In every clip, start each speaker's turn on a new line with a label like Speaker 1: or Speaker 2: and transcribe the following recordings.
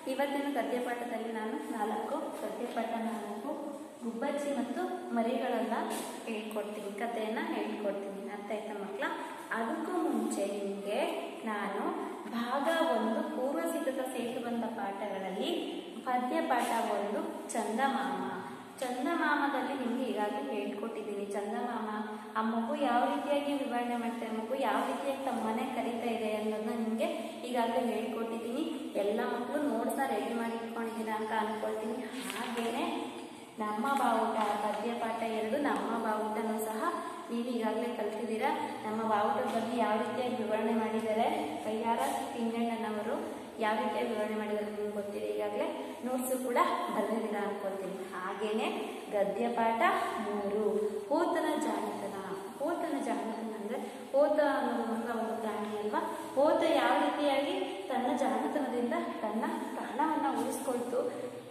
Speaker 1: ಇವತ್ತಿನ ಗದ್ಯಪಾಠದಲ್ಲಿ ನಾನು ನಾಲ್ಕು ಗದ್ಯಪಾಠ ನಾಲ್ಕು ಗುಬ್ಬಚ್ಚಿ ಮತ್ತು ಮರಿಗಳೆಲ್ಲ ಹೇಳ್ಕೊಡ್ತೀನಿ ಕಥೆಯನ್ನು ಹೇಳ್ಕೊಡ್ತೀನಿ ಅರ್ಥ ಆಯ್ತಾ ಮಕ್ಕಳ ಅದಕ್ಕೂ ಮುಂಚೆ ನಿಮಗೆ ನಾನು ಭಾಗ ಒಂದು ಪೂರ್ವ ಸಿದ್ಧತಾ ಸೇತುಬಂಧ ಪಾಠಗಳಲ್ಲಿ ಪದ್ಯ ಪಾಠ ಒಂದು ಚಂದಮಾಮ ಚಂದಮಾಮದಲ್ಲಿ ನಿಮಗೆ ಈಗಾಗಲೇ ಹೇಳ್ಕೊಟ್ಟಿದ್ದೀನಿ ಚಂದಮಾಮ ಆ ಮಗು ಯಾವ ರೀತಿಯಾಗಿ ವಿವರಣೆ ಮಾಡ್ತಾರೆ ಮಗು ಯಾವ ರೀತಿಯಾಗಿ ತಮ್ಮ ಮನೆ ಕರೀತಾ ಇದೆ ಅನ್ನೋದನ್ನ ನಿಮಗೆ ಈಗಾಗಲೇ ಹೇಳ್ಕೊಟ್ಟಿದ್ದೀನಿ ಎಲ್ಲ ಮಕ್ಕಳು ನೋಟ್ಸ್ನ ರೆಡಿ ಮಾಡಿ ಇಟ್ಕೊಂಡಿದ್ದೀರಾ ಅಂತ ಅನ್ಕೊಳ್ತೀನಿ ಹಾಗೇನೆ ನಮ್ಮ ಬಾವುಟ ಪದ್ಯ ಪಾಠ ಎರಡು ನಮ್ಮ ಬಾವುಟನೂ ಸಹ ನೀವು ಈಗಾಗಲೇ ಕಲ್ತಿದ್ದೀರಾ ನಮ್ಮ ಬಾವುಟದ ಬಗ್ಗೆ ಯಾವ ರೀತಿಯಾಗಿ ವಿವರಣೆ ಮಾಡಿದ್ದಾರೆ ಕೈಯಾರ ತಿಂಗಣ್ಣನವರು ಯಾವ ರೀತಿಯಾಗಿ ವಿವರಣೆ ಮಾಡಿದ್ದಾರೆ ನಿಮ್ಗೆ ಗೊತ್ತಿದೆ ಈಗಾಗಲೇ ನೋಟ್ಸು ಕೂಡ ಬರೆದಿದ್ದೀರಾ ಅನ್ಕೊಳ್ತೀನಿ ಹಾಗೇನೆ ಗದ್ಯ ಪಾಠ ಮೂರು ಹೋತನ ಜಾಣತನ ಹೋತನ ಜಾಣತನ ಅಂದರೆ ಹೋತ ಅನ್ನೋದು ಮಾತ್ರ ಒಂದು ಪ್ರಾಣಿ ಅಲ್ವಾ ಹೋತ ಯಾವ ರೀತಿಯಾಗಿ ತನ್ನ ಜಾಣತನದಿಂದ ತನ್ನ ಪ್ರಾಣವನ್ನು ಉಳಿಸ್ಕೊಳ್ತು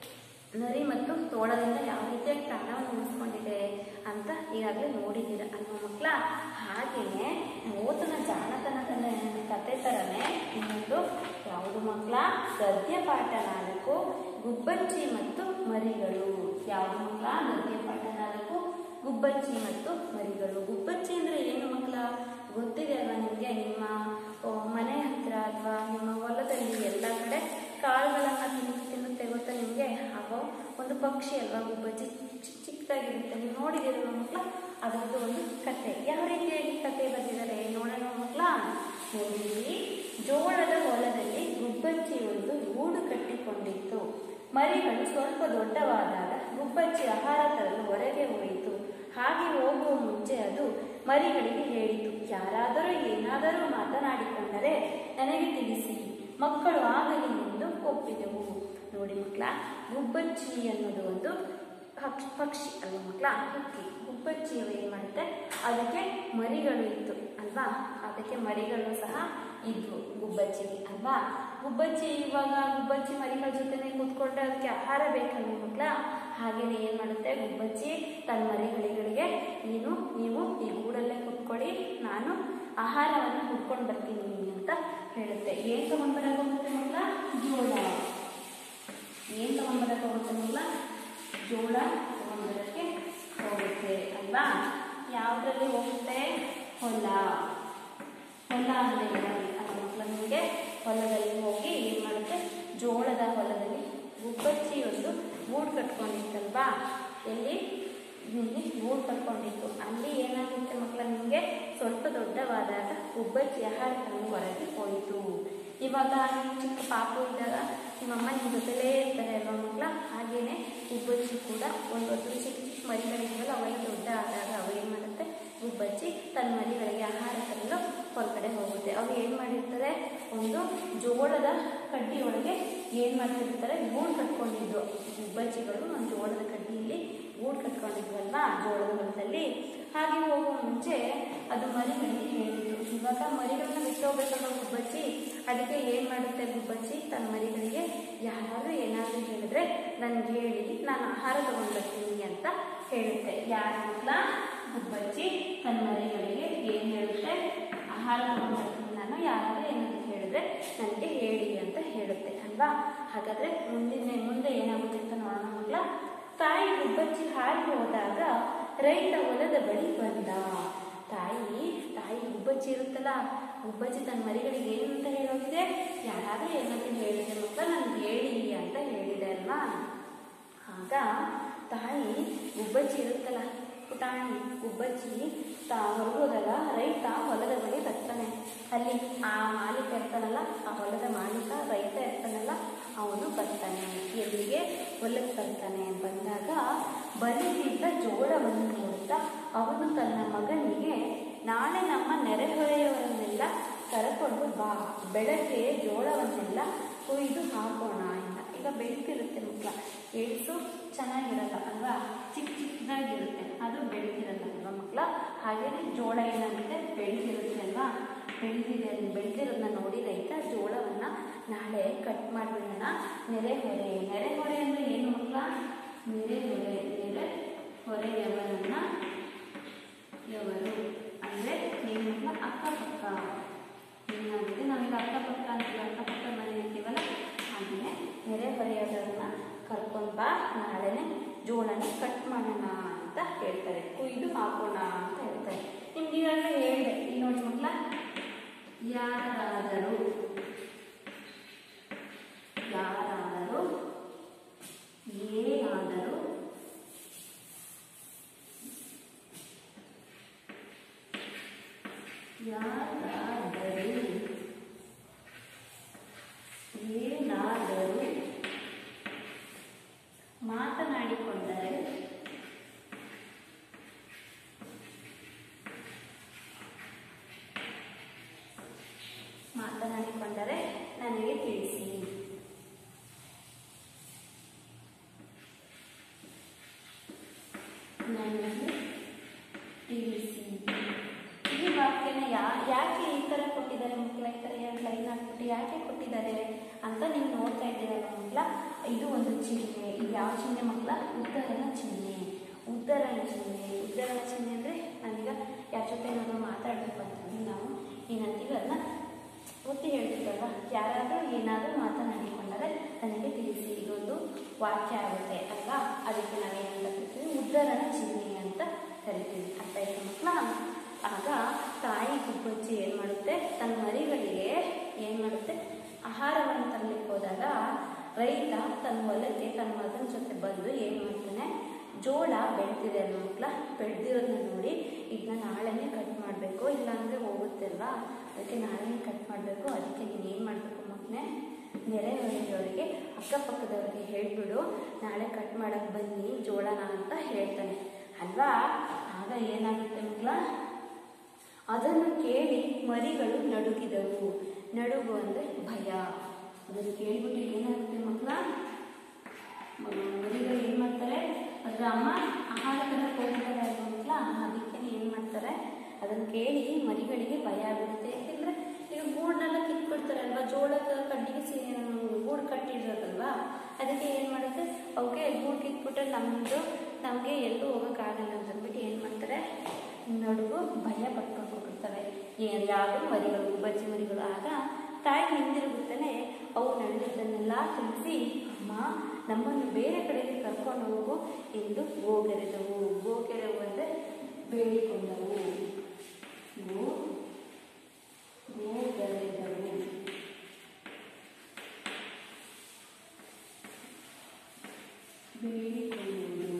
Speaker 1: ನರಿ ಮತ್ತು ತೋಳದಿಂದ ಯಾವ ರೀತಿಯಾಗಿ ಪ್ರಾಣವನ್ನು ಉಳಿಸ್ಕೊಂಡಿದೆ ಅಂತ ಈಗಾಗಲೇ ನೋಡಿದ್ದೀರ ಅಲ್ವಾ ಮಕ್ಕಳ ಹಾಗೆಯೇ ಓತನ ಜಾಣತನದ ಕತೆ ಥರನೇ ಇನ್ನೊಂದು ಯಾವುದು ಮಕ್ಕಳ ಗದ್ಯ ಪಾಠ ನಾಲ್ಕು ಗುಬ್ಬಚ್ಚಿ ಮತ್ತು ಮರಿಗಳು ಯಾವುದು ಮಕ್ಕಳ ಗದ್ಯ ಪಾಠ ನಾಲ್ಕು ಗುಬ್ಬಚ್ಚಿ ಮತ್ತು ಮರಿಗಳು ಗುಬ್ಬಚ್ಚಿ ಅಂದರೆ ಏನು ಮಕ್ಕಳ ಗೊತ್ತಿದೆ ಅಲ್ವಾ ನಿಮಗೆ ನಿಮ್ಮ ಓ, ಮನೆ ಹತ್ರ ಅಥವಾ ನಿಮ್ಮ ಹೊಲದಲ್ಲಿ ಎಲ್ಲ ಕಡೆ ಕಾಳುಗಳನ್ನು ತಿನ್ನು ತಿನ್ನುತ್ತೆ ಗೊತ್ತಾ ನಿಮಗೆ ಆಗೋ ಒಂದು ಪಕ್ಷಿ ಅಲ್ವಾ ಗುಬ್ಬಚ್ಚಿ ಚಿಕ್ಕ ಚಿಕ್ಕದಾಗಿರುತ್ತೆ ನೀವು ನೋಡಿದ್ದೀರಲ್ವ ಮಕ್ಕಳ ಅದರದ್ದು ಒಂದು ಕತೆ ಯಾವ ರೀತಿಯಾಗಿ ಕತೆ ಬರೆದಿದ್ದಾರೆ ನೋಡೋಣ ಮಕ್ಕಳ ನೋಡಿ ಜೋಳದ ಹೊಲದಲ್ಲಿ ಗುಬ್ಬಚ್ಚಿ ಒಂದು ಗೂಡು ಕಟ್ಟಿಕೊಂಡಿತ್ತು ಮರಿಗಳು ಸ್ವಲ್ಪ ದೊಡ್ಡವಾದಾಗ ಗುಬ್ಬಚ್ಚಿ ಆಹಾರ ತರಲು ಹೊರಗೆ ಹೋಯಿತು ಹಾಗೆ ಹೋಗುವ ಮುಂಚೆ ಅದು ಮರಿಗಳಿಗೆ ಹೇಳಿತು ಯಾರಾದರೂ ಏನಾದರೂ ಮಾತನಾಡಿಕೊಂಡರೆ ನನಗೆ ತಿಳಿಸಿ ಮಕ್ಕಳು ಆಗಲಿ ಎಂದು ಒಪ್ಪಿದೆವು ನೋಡಿ ಮಕ್ಕಳ ಗುಬ್ಬಚ್ಚಿ ಅನ್ನೋದು ಒಂದು ಪಕ್ಷಿ ಪಕ್ಷಿ ಅಲ್ವಾ ಮಕ್ಕಳ ಹಕ್ಕಿ ಗುಬ್ಬಚ್ಚಿ ಏನು ಮಾಡುತ್ತೆ ಅದಕ್ಕೆ ಮರಿಗಳು ಇತ್ತು ಅಲ್ವಾ ಅದಕ್ಕೆ ಮರಿಗಳು ಸಹ ಇದ್ವು ಗುಬ್ಬಚ್ಚಿಗೆ ಅಲ್ವಾ ಗುಬ್ಬಚ್ಚಿ ಇವಾಗ ಗುಬ್ಬಚ್ಚಿ ಮರಿಗಳ ಜೊತೆನೆ ಕೂತ್ಕೊಂಡ್ರೆ ಅದಕ್ಕೆ ಆಹಾರ ಬೇಕಲ್ವ ಮಕ್ಕಳ ಹಾಗೇನೆ ಏನು ಮಾಡುತ್ತೆ ಗುಬ್ಬಚ್ಚಿ ತನ್ನ ಮರಿಗಳಿಗೆ ನೀನು ನೀವು ಈ ಗೂಡಲ್ಲೇ ಕೂತ್ಕೊಳ್ಳಿ ನಾನು ಆಹಾರವನ್ನು ಹುಡ್ಕೊಂಡು ಬರ್ತೀನಿ ಅಂತ ಹೇಳುತ್ತೆ ಏನು ತಗೊಂಡ್ಬರಕ್ಕೆ ಹೋಗುತ್ತೆ ಮಕ್ಕಳ ಜೋಳ ಏನು ತಗೊಂಡ್ಬರಕ್ಕೆ ಹೋಗುತ್ತೆ ಮಕ್ಕಳ ಜೋಳ ತಗೊಂಡ್ಬರಕ್ಕೆ ಹೋಗುತ್ತೆ ಅಲ್ವಾ ಯಾವುದ್ರಲ್ಲಿ ಹೋಗುತ್ತೆ ಹೊಲ ಹೊಲ ಅಂದರೆ ಅದು ಮಕ್ಕಳ ನಿಮಗೆ ಹೊಲದಲ್ಲಿ ಹೋಗಿ ಏನು ಮಾಡುತ್ತೆ ಜೋಳದ ಹೊಲದಲ್ಲಿ ಗುಬ್ಬಚ್ಚಿ ಒಂದು ಗೂಡು ಕಟ್ಕೊಂಡಿತ್ತಲ್ವಾ ಎಲ್ಲಿ ಇಲ್ಲಿ ಗೂಡು ಕಟ್ಕೊಂಡಿತ್ತು ಅಲ್ಲಿ ಏನಾಗುತ್ತೆ ಮಕ್ಕಳ ನಿಮಗೆ ಸ್ವಲ್ಪ ದೊಡ್ಡವಾದಾಗ ಗುಬ್ಬಚ್ಚಿ ಆಹಾರ ತಂದು ಹೊರಗೆ ಹೋಯಿತು ಇವಾಗ ನೀವು ಚಿಕ್ಕ ಪಾಪು ಇದ್ದಾಗ ನಿಮ್ಮಮ್ಮ ನಿಮ್ಮ ಜೊತೆಲೇ ಇರ್ತಾರೆ ಅಲ್ವಾ ಮಕ್ಕಳ ಹಾಗೇನೆ ಗುಬ್ಬಚ್ಚಿ ಕೂಡ ಒಂದು ಹೊತ್ತು ಚಿಕ್ಕ ಚಿಕ್ಕ ಮರಿಗಳಿದ್ವಲ್ಲ ಅವೆಲ್ಲ ದೊಡ್ಡ ಆದಾಗ ಅವು ಏನು ಮಾಡುತ್ತೆ ಗುಬ್ಬಚ್ಚಿ ತನ್ನ ಮರಿಗಳಿಗೆ ಆಹಾರ ತರಲು ಹೊರಗಡೆ ಹೋಗುತ್ತೆ ಅವು ಏನು ಮಾಡಿರ್ತಾರೆ ಒಂದು ಜೋಳದ ಕಡ್ಡಿಯೊಳಗೆ ಏನು ಮಾಡ್ತಿರ್ತಾರೆ ಗೂಡು ಕಟ್ಕೊಂಡಿದ್ದು ಗುಬ್ಬಚ್ಚಿಗಳು ಒಂದು ಜೋಳದ ಕಡ್ಡಿಯಲ್ಲಿ ಗೂಡು ಕಟ್ಕೊಂಡಿದ್ವಲ್ವಾ ಜೋಳದ ಹೊಲದಲ್ಲಿ ಹಾಗೆ ಹೋಗುವ ಮುಂಚೆ ಅದು ಮರಿಗಳಿಗೆ ಹೇಳಿತು ಇವಾಗ ಮರಿಗಳನ್ನ ಬಿಟ್ಟು ಹೋಗ್ಬೇಕಲ್ಲ ಗುಬ್ಬಚ್ಚಿ ಅದಕ್ಕೆ ಏನು ಮಾಡುತ್ತೆ ಗುಬ್ಬಚ್ಚಿ ತನ್ನ ಮರಿಗಳಿಗೆ ಯಾರಾದರೂ ಏನಾದರೂ ಹೇಳಿದ್ರೆ ನನಗೆ ಹೇಳಿ ನಾನು ಆಹಾರ ತಗೊಂಡು ಬರ್ತೀನಿ ಅಂತ ಹೇಳುತ್ತೆ ಯಾರ ಮಕ್ಕಳ ಗುಬ್ಬಚ್ಚಿ ತನ್ನ ಮರಿಗಳಿಗೆ ಏನು ಹೇಳುತ್ತೆ ಆಹಾರ ತಗೊಂಡು ಬರ್ತೀನಿ ನಾನು ಯಾರಾದರೂ ಏನಾದರೂ ಹೇಳಿದ್ರೆ ನನಗೆ ಹೇಳಿ ಅಂತ ಹೇಳುತ್ತೆ ಅಲ್ವಾ ಹಾಗಾದ್ರೆ ಮುಂದಿನ ಮುಂದೆ ಏನಾಗುತ್ತೆ ಅಂತ ನೋಡೋಣ ಮಕ್ಕಳ ತಾಯಿ ಗುಬ್ಬಚ್ಚಿ ಹಾರಿ ಹೋದಾಗ ರೈತ ಹೊಲದ ಬಳಿ ಬಂದ ತಾಯಿ ತಾಯಿ ಗುಬ್ಬಚ್ಚಿ ಇರುತ್ತಲ್ಲ ಗುಬ್ಬಚ್ಚಿ ತನ್ನ ಮರಿಗಳಿಗೆ ಏನು ಅಂತ ಹೇಳೋಗಿದೆ ಯಾರಾದರೂ ಏನಾದರೂ ಹೇಳಿದೆ ಮಕ್ಕಳ ನನಗೆ ಹೇಳಿ ಅಂತ ಹೇಳಿದೆ ಅಲ್ವಾ ಆಗ ತಾಯಿ ಗುಬ್ಬಚ್ಚಿ ಇರುತ್ತಲ್ಲ ಪುಟಾಣಿ ಗುಬ್ಬಚ್ಚಿ ತಾ ಹೊರಗೋದಾಗ ರೈತ ಹೊಲದ ಬಳಿ ಬರ್ತಾನೆ ಅಲ್ಲಿ ಆ ಮಾಲೀಕ ಇರ್ತಾನಲ್ಲ ಆ ಹೊಲದ ಮಾಲೀಕ ರೈತ ಇರ್ತಾನಲ್ಲ ಅವನು ಬರ್ತಾನೆ ಎಲ್ಲಿಗೆ ಹೊಲಕ್ಕೆ ಬರ್ತಾನೆ ಬಂದಾಗ ಬಲಿಗಿದ್ದ ಜೋಳವನ್ನು ನೋಡಿದ ಅವನು ತನ್ನ ಮಗನಿಗೆ ನಾಳೆ ನಮ್ಮ ನೆರೆಹೊರೆಯವರನ್ನೆಲ್ಲ ಕರ್ಕೊಂಡು ಬಾ ಬೆಳಗ್ಗೆ ಜೋಳವನ್ನೆಲ್ಲ ಕೊಯ್ದು ಹಾಕೋಣ ಅಂತ ಈಗ ಬೆಳ್ತಿರುತ್ತೆ ಮಕ್ಕಳ ಏಳ್ಸು ಚೆನ್ನಾಗಿರಲ್ಲ ಅಲ್ವಾ ಚಿಕ್ಕ ಚಿಕ್ಕದಾಗಿರುತ್ತೆ ಅದು ಬೆಳ್ತಿರಲ್ಲ ಅಲ್ವಾ ಮಕ್ಕಳ ಹಾಗೇನೆ ಜೋಳ ಏನಾಗುತ್ತೆ ಬೆಳ್ತಿರುತ್ತೆ ಅಲ್ವಾ ಬೆಳೆದಿದೆ ಬೆಳೆದಿರೋದನ್ನ ನೋಡಿ ರೈತ ಜೋಳವನ್ನ ನಾಳೆ ಕಟ್ ಮಾಡಿಬಿಡೋಣ ನೆರೆಹೊರೆ ನೆರೆಹೊರೆ ಅಂದರೆ ಏನು ಮಕ್ಕಳ ನೆರೆಹೊರೆ ನೆರೆ ಹೊರೆಯವರನ್ನ ಯವರು ಅಂದರೆ ಏನು ಮಕ್ಕಳ ಅಕ್ಕಪಕ್ಕ ಏನಾಗುತ್ತೆ ನಾವೀಗ ಅಕ್ಕಪಕ್ಕ ಅಂತೀವಿ ಅಕ್ಕಪಕ್ಕ ಮನೆ ಇರ್ತೀವಲ್ಲ ಹಾಗೆಯೇ ನೆರೆಹೊರೆಯವರನ್ನ ಕರ್ಕೊಂಡು ಬಾ ನಾಳೆನೆ ಜೋಳನ ಕಟ್ ಮಾಡೋಣ ಅಂತ ಹೇಳ್ತಾರೆ ಕುಯ್ದು ಹಾಕೋಣ ಅಂತ ಹೇಳ್ತಾರೆ ನಿಮ್ಗೆ ಈಗಾಗಲೇ ಹೇಳಿದೆ ಇಲ್ಲಿ ನೋಡಿ ಮಕ್ಕಳ ಯಾರಾದರೂ ಯಾರಾದರೂ ಏನಾದರೂ ಯಾರಾದರೂ ಏನಾದರೂ ಮಾತನಾಡಿಕೊಂಡರೆ ಮಾತನಾಡಿಕೊಂಡರೆ ನನಗೆ ತಿಳಿಸಿ ನನಗೆ ತಿಳಿಸಿ ಈ ವಾಕ್ಯನ ಯಾ ಯಾಕೆ ಈ ಥರ ಕೊಟ್ಟಿದ್ದಾರೆ ಮಕ್ಕಳ ಈ ಥರ ಎರಡು ಲೈನ್ ಹಾಕ್ಬಿಟ್ಟು ಯಾಕೆ ಕೊಟ್ಟಿದ್ದಾರೆ ಅಂತ ನೀವು ನೋಡ್ತಾ ಇದ್ದೀರಲ್ಲ ಮಕ್ಕಳ ಇದು ಒಂದು ಚಿಹ್ನೆ ಇದು ಯಾವ ಚಿಹ್ನೆ ಮಕ್ಕಳ ಉತ್ತರನ ಚಿಹ್ನೆ ಉತ್ತರನ ಚಿಹ್ನೆ ಉತ್ತರನ ಚಿಹ್ನೆ ಅಂದರೆ ನಾನೀಗ ಯಾರ ಜೊತೆ ಏನಾದರೂ ಮಾತಾಡಬೇಕು ಅಂತಂದ್ರೆ ನಾವು ಏನಂತೀವಿ ಅದನ್ನ ಒತ್ತಿ ಹೇಳ್ತೀವಲ್ವ ಯಾರಾದರೂ ಏನಾದರೂ ಮಾತನಾಡಿಕೊಂಡರೆ ನನಗೆ ತಿಳಿಸಿ ಇದೊಂದು ವಾಕ್ಯ ಆಗುತ್ತೆ ಅಲ್ವಾ ಅದಕ್ಕೆ ನಾವೇನಂತ ಕರಿತೀವಿ ಉದ್ದರಣ ಚಿಹ್ನೆ ಅಂತ ಕರಿತೀವಿ ಅರ್ಥ ಆಯ್ತು ಮಕ್ಕಳ ಆಗ ತಾಯಿ ಗುಬ್ಬಚ್ಚಿ ಏನು ಮಾಡುತ್ತೆ ತನ್ನ ಮರಿಗಳಿಗೆ ಏನು ಮಾಡುತ್ತೆ ಆಹಾರವನ್ನು ತರಲಿಕ್ಕೆ ಹೋದಾಗ ರೈತ ತನ್ನ ಹೊಲಕ್ಕೆ ತನ್ನ ಮಗನ ಜೊತೆ ಬಂದು ಏನು ಮಾಡ್ತಾನೆ ಜೋಳ ಬೆಳೆದಿದೆ ಅಲ್ವ ಮಕ್ಕಳ ಬೆಳೆದಿರೋದನ್ನ ನೋಡಿ ಇದನ್ನ ನಾಳೆನೇ ಕಟ್ ಮಾಡಬೇಕು ಇಲ್ಲಾಂದರೆ ಹೋಗುತ್ತೆ ಅಲ್ವಾ ಅದಕ್ಕೆ ನಾಳೆನೇ ಕಟ್ ಮಾಡಬೇಕು ಅದಕ್ಕೆ ನೀನು ಏನು ಮಾಡಬೇಕು ಮಕ್ಕಳೇ ನೆರೆಹೊರೆಯವರಿಗೆ ಅಕ್ಕಪಕ್ಕದವರಿಗೆ ಹೇಳಿಬಿಡು ನಾಳೆ ಕಟ್ ಮಾಡಕ್ಕೆ ಬನ್ನಿ ಜೋಳನ ಅಂತ ಹೇಳ್ತಾನೆ ಅಲ್ವಾ ಆಗ ಏನಾಗುತ್ತೆ ಮಕ್ಕಳ ಅದನ್ನು ಕೇಳಿ ಮರಿಗಳು ನಡುಗಿದವು ನಡುಗು ಅಂದರೆ ಭಯ ಅದನ್ನು ಕೇಳಿಬಿಟ್ಟು ಏನಾಗುತ್ತೆ ಮಕ್ಕಳ ಮರಿಗಳು ಏನು ಮಾಡ್ತಾರೆ ಅದ್ರ ಅಮ್ಮ ಆಹಾರ ತರಕ್ಕೆ ಹೋಗ್ತಾರೆ ಅಲ್ವ ಮಕ್ಕಳ ಅದಕ್ಕೆ ಏನು ಮಾಡ್ತಾರೆ ಅದನ್ನು ಕೇಳಿ ಮರಿಗಳಿಗೆ ಭಯ ಆಗುತ್ತೆ ಯಾಕೆಂದರೆ ಈಗ ಗೂಡನ್ನೆಲ್ಲ ಕಿತ್ಬಿಡ್ತಾರಲ್ವ ಜೋಳದ ಕಡ್ಡಿಗೆ ಸಿ ಗೂಡು ಕಟ್ಟಿರೋದಲ್ವಾ ಅದಕ್ಕೆ ಏನು ಮಾಡುತ್ತೆ ಅವಕ್ಕೆ ಗೂಡು ಕಿತ್ಬಿಟ್ರೆ ನಮ್ಮದು ನಮಗೆ ಎಲ್ಲೂ ಹೋಗೋಕ್ಕಾಗಲ್ಲ ಅಂತ ಅಂದ್ಬಿಟ್ಟು ಏನು ಮಾಡ್ತಾರೆ ನಡುಗು ಭಯ ಪಟ್ಕೊಂಡು ಹೋಗಿರ್ತವೆ ಯಾವುದು ಮರಿಗಳು ಬಜ್ಜಿ ಮರಿಗಳು ಆಗ ತಾಯಿ ಹಿಂದಿರುಗುತ್ತಲೇ ಅವು ನಡೆದಿದ್ದನ್ನೆಲ್ಲ ತಿಳಿಸಿ ಅಮ್ಮ ನಮ್ಮನ್ನು ಬೇರೆ ಕಡೆಗೆ ಕರ್ಕೊಂಡು ಹೋಗು ಎಂದು ಗೋಗೆರೆದವು ಗೋಗೆರೆವು ಅಂದರೆ ಬೇಡಿಕೊಂಡವು ಗೋ ಗೋಗರೆದವು ಬೇಡಿಕೊಳ್ಳುವುದು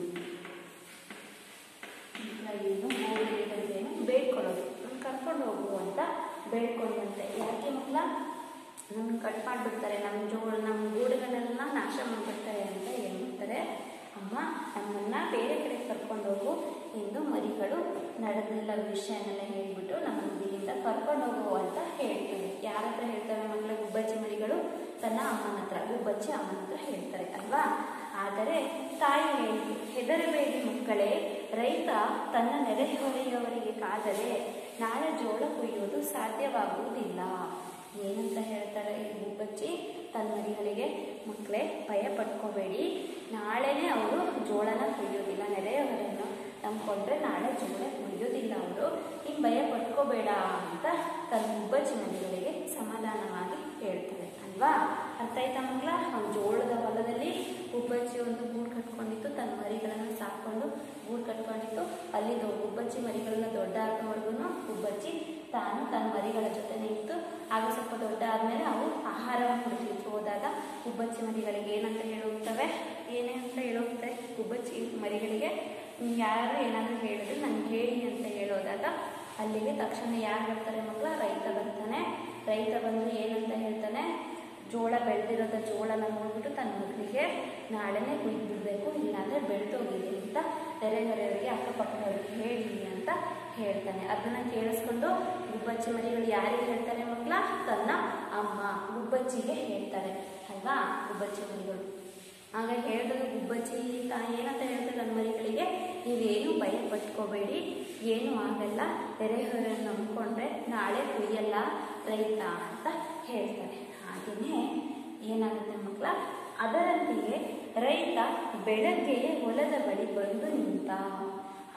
Speaker 1: ಏನು ಗೋಗೆರೆದಂತೇನು ಬೇಡ್ಕೊಳ್ಳೋದು ನಮ್ಗೆ ಕರ್ಕೊಂಡು ಹೋಗು ಅಂತ ಬೇಡ್ಕೊಂಡಂತೆ ಯಾಕೆ ಮಕ್ಕಳ ನಮ್ಗೆ ಕಟ್ ಮಾಡಿಬಿಡ್ತಾರೆ ನಮ್ಮ ಜೋಳ ನಮ್ಮ ಗೂಡುಗಳನ್ನೆಲ್ಲ ನಾಶ ಮಾಡಿಬಿಡ್ತಾರೆ ಅಂತ ಏನು ಮಾಡ್ತಾರೆ ಅಮ್ಮ ನಮ್ಮನ್ನ ಬೇರೆ ಕಡೆ ಕರ್ಕೊಂಡು ಹೋಗು ಎಂದು ಮರಿಗಳು ನಡೆದಿಲ್ಲ ವಿಷಯನೆಲ್ಲ ಹೇಳ್ಬಿಟ್ಟು ನಮ್ಮನ್ನು ಇಲ್ಲಿಂದ ಕರ್ಕೊಂಡು ಹೋಗು ಅಂತ ಹೇಳ್ತೀವಿ ಯಾರ ಹತ್ರ ಹೇಳ್ತವೆ ಮಕ್ಕಳು ಗುಬ್ಬಚ್ಚಿ ಮರಿಗಳು ತನ್ನ ಅಮ್ಮನ ಹತ್ರ ಗುಬ್ಬಚ್ಚಿ ಅಮ್ಮನ ಹತ್ರ ಹೇಳ್ತಾರೆ ಅಲ್ವಾ ಆದರೆ ತಾಯಿ ಹೇಳಿದ್ರು ಹೆದರಬೇಡಿ ಮಕ್ಕಳೇ ರೈತ ತನ್ನ ನೆರೆಹೊರೆಯವರಿಗೆ ಕಾದರೆ ನಾಳೆ ಜೋಳ ಕೊಯ್ಯೋದು ಸಾಧ್ಯವಾಗುವುದಿಲ್ಲ ಏನಂತ ಹೇಳ್ತಾರೆ ಈ ಗುಬ್ಬಚ್ಚಿ ತನ್ನ ಮರಿಗಳಿಗೆ ಮಕ್ಕಳೇ ಭಯ ಪಡ್ಕೋಬೇಡಿ ನಾಳೆನೇ ಅವರು ಜೋಳನ ಕೊಯ್ಯೋದಿಲ್ಲ ನೆರೆಯವರನ್ನು ನಂಬ್ಕೊಂಡ್ರೆ ನಾಳೆ ಜೋಳ ಕೊಯ್ಯೋದಿಲ್ಲ ಅವರು ನೀನು ಭಯ ಪಡ್ಕೋಬೇಡ ಅಂತ ತನ್ನ ಗುಬ್ಬಚ್ಚಿ ಮರಿಗಳಿಗೆ ಸಮಾಧಾನವಾಗಿ ಹೇಳ್ತಾರೆ ಅಲ್ವಾ ಅರ್ಥ ಆಯ್ತಾ ಮಕ್ಕಳ ಅವ್ನು ಜೋಳದ ಹೊಲದಲ್ಲಿ ಗುಬ್ಬಚ್ಚಿ ಒಂದು ಗೂಡು ಕಟ್ಕೊಂಡಿತ್ತು ತನ್ನ ಮರಿಗಳನ್ನು ಸಾಕೊಂಡು ಗೂಡು ಕಟ್ಕೊಂಡಿತ್ತು ಅಲ್ಲಿ ದೊ- ಗುಬ್ಬಚ್ಚಿ ಮರಿಗಳನ್ನ ದೊಡ್ಡ ಆಗೋವರೆಗೂ ಗುಬ್ಬಚ್ಚಿ ತಾನು ತನ್ನ ಮರಿಗಳ ಜೊತೆನೇ ಇತ್ತು ಆಗ ಸ್ವಲ್ಪ ದೊಡ್ಡ ಆದಮೇಲೆ ಅವು ಆಹಾರವನ್ನು ಕೊಡ್ತಿತ್ತು ಹೋದಾಗ ಗುಬ್ಬಚ್ಚಿ ಮರಿಗಳಿಗೆ ಏನಂತ ಹೇಳುತ್ತವೆ ಏನೇ ಅಂತ ಹೇಳುತ್ತೆ ಗುಬ್ಬಚ್ಚಿ ಮರಿಗಳಿಗೆ "ನೀವ್ ಯಾರು ಏನಾದರೂ ಹೇಳಿದ್ರೆ ನನಗೆ ಹೇಳಿ ಅಂತ ಹೇಳೋದಾಗ ಅಲ್ಲಿಗೆ ತಕ್ಷಣ ಯಾರು ಬರ್ತಾರೆ ಮಕ್ಕಳ ರೈತ ಬರ್ತಾನೆ ರೈತ ಬಂದು ಏನಂತ ಹೇಳ್ತಾನೆ ಜೋಳ ಬೆಳೆದಿರೋದ ಜೋಳನ ನೋಡ್ಬಿಟ್ಟು ತನ್ನ ಮಗನಿಗೆ ನಾಳೆನೇ ಕುಯ್ದು ಬಿಡಬೇಕು ಇಲ್ಲಾಂದರೆ ಬೆಳೆದೋಗಿದೆ ಅಂತ ನೆರೆಹೊರೆಯವರಿಗೆ ಅಕ್ಕಪಕ್ಕದವರಿಗೆ ಹೇಳಿ ಅಂತ ಹೇಳ್ತಾನೆ ಅದನ್ನು ಕೇಳಿಸ್ಕೊಂಡು ಗುಬ್ಬಚ್ಚಿ ಮರಿಗಳು ಯಾರಿಗೆ ಹೇಳ್ತಾರೆ ಮಕ್ಕಳ ತನ್ನ ಅಮ್ಮ ಗುಬ್ಬಚ್ಚಿಗೆ ಹೇಳ್ತಾರೆ ಅಲ್ವಾ ಗುಬ್ಬಚ್ಚಿ ಮರಿಗಳು ಆಗ ಹೇಳಿದ್ರೆ ಗುಬ್ಬಚ್ಚಿ ತಾಯಿ ಏನಂತ ಹೇಳ್ತಾರೆ ನನ್ನ ಮರಿಗಳಿಗೆ ನೀವೇನು ಭಯ ಪಟ್ಕೋಬೇಡಿ ಏನು ಆಗಲ್ಲ ನೆರೆಹೊರೆ ನಂಬ್ಕೊಂಡ್ರೆ ನಾಳೆ ಕುಯ್ಯಲ್ಲ ರೈತ ಅಂತ ಹೇಳ್ತಾರೆ ಹಾಗೆಯೇ ಏನಾಗುತ್ತೆ ಮಕ್ಕಳ ಅದರಂತೆಯೇ ರೈತ ಬೆಳಗ್ಗೆಯೇ ಹೊಲದ ಬಳಿ ಬಂದು ನಿಂತ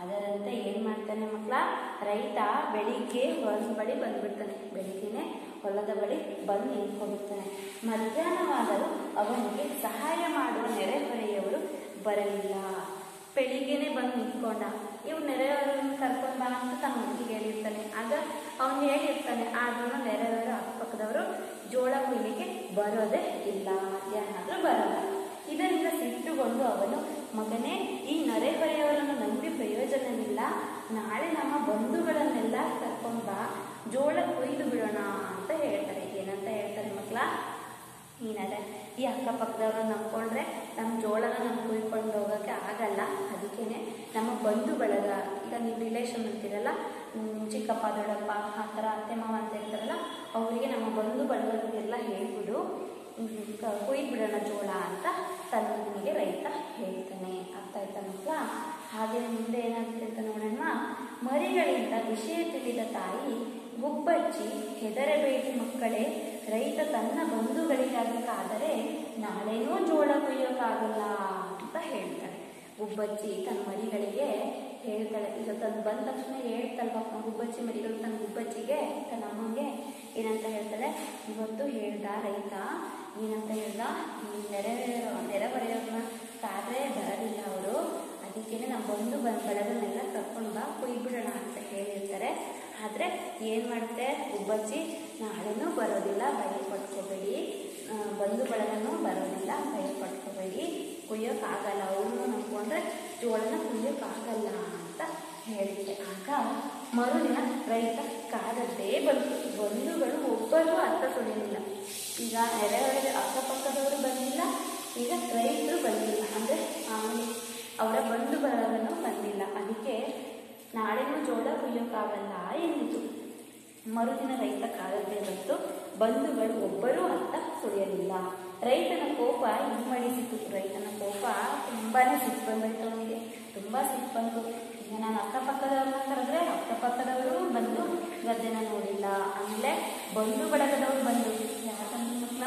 Speaker 1: ಅದರಂತೆ ಏನು ಮಾಡ್ತಾನೆ ಮಕ್ಕಳ ರೈತ ಬೆಳಿಗ್ಗೆ ಹೊಲದ ಬಳಿ ಬಂದ್ಬಿಡ್ತಾನೆ ಬೆಳಿಗ್ಗೆನೆ ಹೊಲದ ಬಳಿ ಬಂದು ನಿಂತ್ಕೊಂಡಿರ್ತಾನೆ ಮಧ್ಯಾಹ್ನವಾದರೂ ಅವನಿಗೆ ಸಹಾಯ ಮಾಡುವ ನೆರೆಹೊರೆಯವರು ಬರಲಿಲ್ಲ ಬೆಳಿಗ್ಗೆನೆ ಬಂದು ನಿಂತ್ಕೊಂಡ ಇವ್ ನೆರೆಹೊರೆಯವ್ರನ್ನ ಕರ್ಕೊಂಡು ಬಾ ಅಂತ ತನ್ನ ಹುಡುಗಿಗೆ ಹೇಳಿರ್ತಾನೆ ಆಗ ಅವನು ಹೇಳಿರ್ತಾನೆ ಆದ್ರೂ ನೆರೆಹೊರೆ ಅಕ್ಕಪಕ್ಕದವರು ಜೋಳ ಕೊಯ್ಲಿಕ್ಕೆ ಬರೋದೇ ಇಲ್ಲ ಮಧ್ಯಾಹ್ನ ಆದ್ರೂ ಬರಲ್ಲ ಇದರಿಂದ ಸಿಟ್ಟುಗೊಂಡು ಅವನು ಮಗನೇ ಈ ನೆರೆಹೊರೆಯವರನ್ನು ನಂಬಿ ಪ್ರಯೋಜನವಿಲ್ಲ ನಾಳೆ ನಮ್ಮ ಬಂಧುಗಳನ್ನೆಲ್ಲ ಕರ್ಕೊಂಡು ಬಾ ಜೋಳ ಕೊಯ್ದು ಬಿಡೋಣ ಅಂತ ಹೇಳ್ತಾರೆ ಏನಂತ ಹೇಳ್ತಾರೆ ಮಕ್ಕಳ ಏನದೆ ಈ ಅಕ್ಕಪಕ್ಕದವ್ರನ್ನ ನಂಬ್ಕೊಂಡ್ರೆ ನಮ್ಮ ಜೋಳನ ನಮ್ಗೆ ಕುಯ್ಕೊಂಡು ಹೋಗೋಕ್ಕೆ ಆಗಲ್ಲ ಅದಕ್ಕೇನೆ ನಮ್ಮ ಬಂಧು ಬಳಗ ಈಗ ನೀವು ರಿಲೇಷನ್ ಅಂತೀರಲ್ಲ ಹ್ಮ್, ಚಿಕ್ಕಪ್ಪ ದೊಡ್ಡಪ್ಪ ಆ ಥರ ಅತ್ತೆ ಮಾವ ಅಂತ ಇರ್ತಾರಲ್ಲ ಅವರಿಗೆ ನಮ್ಮ ಬಂಧು ಬಳಗರಿಗೆಲ್ಲ ಹೇಳ್ಬಿಡು ಹ್ಮ್, ಕ- ಕೊಯ್ದು ಬಿಡೋಣ ಜೋಳ ಅಂತ ತನ್ನನಿಗೆ ರೈತ ಹೇಳ್ತಾನೆ ಅರ್ಥ ಆಯ್ತಾ ಮಕ್ಕಳ ಹಾಗೆ ಮುಂದೆ ಏನಾಗುತ್ತೆ ಅಂತ ನೋಡೋಣ ಮರಿಗಳಿಂದ ವಿಷಯ ತಿಳಿದ ತಾಯಿ ಗುಬ್ಬಚ್ಚಿ ಹೆದರಬೇಡಿ ಮಕ್ಕಳೇ ರೈತ ತನ್ನ ಬಂಧುಗಳಿಗಾಗಕ್ಕಾದರೆ ನಾಳೆನೂ ಜೋಳ ಕೊಯ್ಯೋಕ್ಕಾಗಲ್ಲ ಅಂತ ಹೇಳ್ತಾಳೆ ಗುಬ್ಬಚ್ಚಿ ತನ್ನ ಮರಿಗಳಿಗೆ ಹೇಳ್ತಾಳೆ ಈಗ ತನ್ನ ಬಂದ ತಕ್ಷಣ ಹೇಳ್ತಲ್ವ ಗುಬ್ಬಚ್ಚಿ ಮರಿಗಳು ತನ್ನ ಗುಬ್ಬಚ್ಚಿಗೆ ತನ್ನ ಅಮ್ಮಂಗೆ ಏನಂತ ಹೇಳ್ತಾಳೆ ಇವತ್ತು ಹೇಳ್ದ ರೈತ ಏನಂತ ಹೇಳ್ದ ಈ ನೆರೆ ನೆರೆಹೊರೆಯವ್ರನ್ನ ಕಾದ್ರೆ ಬರೋದಿಲ್ಲ ಅವರು ಅದಕ್ಕೇನೆ ನಮ್ಮ ಬಂಧು ಬ ಬಳಗನೆಲ್ಲ ಕರ್ಕೊಂಡು ಬಾ ಕೊಯ್ಬಿಡೋಣ ಅಂತ ಹೇಳಿರ್ತಾರೆ ಆದರೆ ಏನು ಮಾಡುತ್ತೆ ಗುಬ್ಬಚ್ಚಿ ನಾಳೆನೂ ಬರೋದಿಲ್ಲ ಭಯ ಪಡ್ಕೋಬೇಡಿ ಆ, ಬಂಧು ಬಳಗನೂ ಬರೋದಿಲ್ಲ ಭಯ ಪಡ್ಕೋಬೇಡಿ ಕುಯ್ಯೋಕ್ಕಾಗಲ್ಲ ಅವ್ರನ್ನೂ ನಂಬ್ಕೊಂಡ್ರೆ ಜೋಳನ ಕುಯ್ಯೋಕ್ಕಾಗಲ್ಲ ಅಂತ ಹೇಳಿದ್ದೆ ಆಗ ಮರುದಿನ ರೈತ ಕಾದದ್ದೇ ಬಂತು ಬಂಧುಗಳು ಒಬ್ಬರೂ ಅರ್ಥ ಸುಳಿಲಿಲ್ಲ ಈಗ ನೆರೆಹೊರೆ ಅಕ್ಕಪಕ್ಕದವರು ಬಂದಿಲ್ಲ ಈಗ ರೈತರು ಬಂದಿಲ್ಲ ಅಂದರೆ ಆಮೇಲೆ ಅವರ ಬಂಧು ಬಳಗನೂ ಬಂದಿಲ್ಲ ಅದಕ್ಕೆ ನಾಳೆನೂ ಜೋಳ ಕುಯ್ಯೋಕ್ಕಾಗಲ್ಲ ಎಂದಿತು ಮರುದಿನ ರೈತ ಕಾಲದ್ದೇ ಬಂತು ಬಂಧುಗಳು ಒಬ್ಬರೂ ಅರ್ಥ ಸುಳಿಯಲಿಲ್ಲ ರೈತನ ಕೋಪ ಇಮ್ಮಡಿಸಿತು ರೈತನ ಕೋಪ ತುಂಬಾನೇ ಸಿಟ್ಟು ಬಂದ್ಬಿಟ್ಟು ಅವನಿಗೆ ತುಂಬಾ ಸಿಟ್ಟು ಬಂತು ಈಗ ನಾನು ಅಕ್ಕಪಕ್ಕದವ್ರನ್ನ ಕರೆದ್ರೆ ಅಕ್ಕಪಕ್ಕದವರು ಬಂದು ಗದ್ದೆನ ನೋಡಿಲ್ಲ ಆಮೇಲೆ ಬಂಧು ಬಳಗದವ್ರು ಬಂದು ಯಾಕಂದ್ರೆ ಮಕ್ಕಳ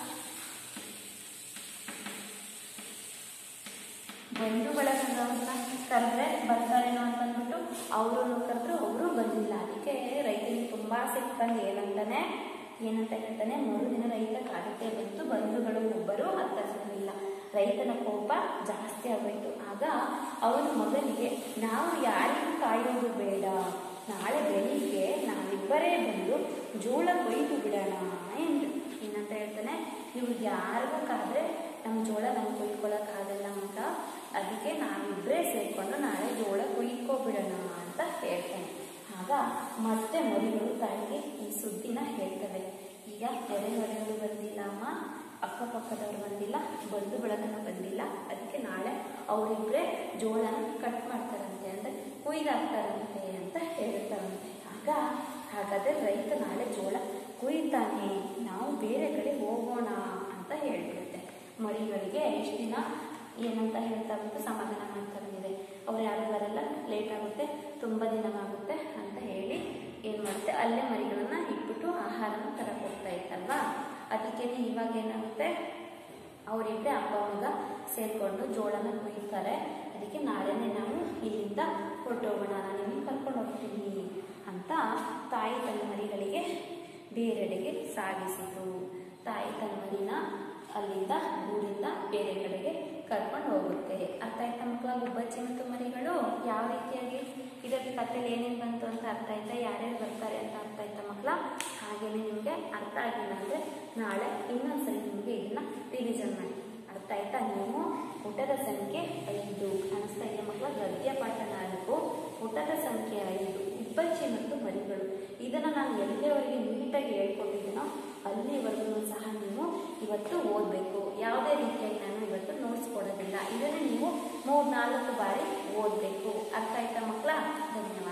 Speaker 1: ಬಂಧು ಬಳಗದವ್ರನ್ನ ಕರೆದ್ರೆ ಬರ್ತಾರೇನೋ ಅಂತ ಅಂದ್ಬಿಟ್ಟು ಅವರು ಕರೆದ್ರು ಅವರು ಬಂದಿಲ್ಲ ಅದಕ್ಕೆ ರೈತನಿಗೆ ತುಂಬಾ ಸಿಟ್ಟು ಬಂದು ಏನಂತಾನೆ ಏನಂತ ಹೇಳ್ತಾನೆ ಮೂರು ದಿನ ರೈತ ಕಾಡುತ್ತೆ ಬಂತು ಬಂಧುಗಳು ಒಬ್ಬರು ಹತ್ತಿರಲಿಲ್ಲ ರೈತನ ಕೋಪ ಜಾಸ್ತಿ ಆಗೋಯ್ತು ಆಗ ಅವನ ಮಗನಿಗೆ ನಾವು ಯಾರಿಗೂ ಕಾಯೋದು ಬೇಡ ನಾಳೆ ಬೆಳಿಗ್ಗೆ ನಾವಿಬ್ಬರೇ ಬಂದು ಜೋಳ ಕೊಯ್ದು ಬಿಡೋಣ ಎಂದು ಏನಂತ ಹೇಳ್ತಾನೆ ನೀವು ಯಾರಿಗೂ ಕಾದ್ರೆ ನಮ್ಮ ಜೋಳ ನಾವು ಕೊಯ್ಕೊಳ್ಳೋಕ್ಕಾಗಲ್ಲ ಅಂತ ಅದಕ್ಕೆ ನಾವಿಬ್ಬರೇ ಸೇರಿಕೊಂಡು ನಾಳೆ ಜೋಳ ಕೊಯ್ಕೊಬಿಡೋಣ ಅಂತ ಹೇಳ್ತಾನೆ ಆಗ ಮತ್ತೆ ಮರಿಗಳು ತಾಯಿಗೆ ಈ ಸುದ್ದಿನ ಹೇಳ್ತವೆ ಈಗ ನೆರೆಹೊರೆಗಳು ಬಂದಿಲ್ಲ ಅಮ್ಮ ಅಕ್ಕಪಕ್ಕದವ್ರು ಬಂದಿಲ್ಲ ಬಂಧು ಬಳಗನ ಬಂದಿಲ್ಲ ಅದಕ್ಕೆ ನಾಳೆ ಅವರಿಬ್ಬರೇ ಜೋಳನ ಕಟ್ ಮಾಡ್ತಾರಂತೆ ಅಂದರೆ ಕೊಯ್ದಾಕ್ತಾರಂತೆ ಅಂತ ಹೇಳ್ತಾರಂತೆ ಆಗ ಹಾಗಾದ್ರೆ ರೈತ ನಾಳೆ ಜೋಳ ಕುಯ್ತಾನೆ ನಾವು ಬೇರೆ ಕಡೆ ಹೋಗೋಣ ಅಂತ ಹೇಳ್ಬಿಡುತ್ತೆ ಮರಿಗಳಿಗೆ ಎಷ್ಟು ದಿನ ಏನಂತ ಹೇಳ್ತಾ ಬಂದು ಸಮಾಧಾನ ಮಾಡ್ತಾ ಬಂದಿದೆ ಅವ್ರು ಯಾರು ಬರಲ್ಲ ಲೇಟ್ ಆಗುತ್ತೆ ತುಂಬ ದಿನವಾಗುತ್ತೆ ಅಂತ ಹೇಳಿ ಏನು ಮಾಡುತ್ತೆ ಅಲ್ಲೇ ಮರಿಗಳನ್ನ ಇಟ್ಬಿಟ್ಟು ಆಹಾರನ ತರಕ್ಕೆ ಹೋಗ್ತಾ ಇತ್ತಲ್ವಾ ಅದಕ್ಕೇನೆ ಇವಾಗ ಏನಾಗುತ್ತೆ ಅವರಿಬ್ಬರೇ ಅಪ್ಪ ಮಗ ಸೇರಿಕೊಂಡು ಜೋಳನ ಕುಯ್ತಾರೆ ಅದಕ್ಕೆ ನಾಳೆನೇ ನಾವು ಇಲ್ಲಿಂದ ಹೊರಟೋಗೋಣ ನಾನು ನಿಮಗೆ ಕರ್ಕೊಂಡು ಹೋಗ್ತೀನಿ ಅಂತ ತಾಯಿ ತನ್ನ ಮರಿಗಳಿಗೆ ಬೇರೆಡೆಗೆ ಸಾಗಿಸಿತು ತಾಯಿ ತನ್ನ ಮರಿನ ಅಲ್ಲಿಂದ ಊರಿಂದ ಬೇರೆ ಕಡೆಗೆ ಕರ್ಕೊಂಡು ಹೋಗುತ್ತೆ ಅರ್ಥ ಆಯ್ತಾ ಮಕ್ಕಳ ಗುಬ್ಬಚ್ಚಿ ಮತ್ತು ಮರಿಗಳು ಯಾವ ರೀತಿಯಾಗಿ ಇದಕ್ಕೆ ಕಥೆಲಿ ಏನೇನು ಬಂತು ಅಂತ ಅರ್ಥ ಆಯ್ತಾ ಯಾರ್ಯಾರು ಬರ್ತಾರೆ ಅಂತ ಅರ್ಥ ಆಯ್ತಾ ಮಕ್ಕಳ ಹಾಗೇನೆ ನಿಮಗೆ ಅರ್ಥ ಆಗಿಲ್ಲ ಅಂದರೆ ನಾಳೆ ಇನ್ನೊಂದ್ಸರಿ ನಿಮಗೆ ಇದನ್ನ ರಿವಿಷನ್ ಮಾಡಿ ಅರ್ಥ ಆಯ್ತಾ ನೀವು ಪುಟದ ಸಂಖ್ಯೆ ಐದು ಅನಿಸ್ತಾ ಇದೆ ಮಕ್ಕಳ ಗದ್ಯ ಪಾಠ ನಾಲ್ಕು ಪುಟದ ಸಂಖ್ಯೆ ಐದು ಗುಬ್ಬಚ್ಚಿ ಮತ್ತು ಮರಿಗಳು ಇದನ್ನು ನಾನು ಎಲ್ಲಿವರೆಗೆ ನೀಟಾಗಿ ಹೇಳ್ಕೊಟ್ಟಿದ್ದೀನೋ ಅಲ್ಲಿವರೆಗೂ ಸಹ ನೀವು ಇವತ್ತು ಓದಬೇಕು ಯಾವುದೇ ರೀತಿಯಾಗಿ ನಾನು ಇವತ್ತು ನೋಟ್ಸ್ ಕೊಡೋದಿಲ್ಲ ಇದನ್ನು ನೀವು ಮೂರು ನಾಲ್ಕು ಬಾರಿ ಓದಬೇಕು ಅರ್ಥ ಆಯ್ತಾ ಮಕ್ಕಳ ಧನ್ಯವಾದ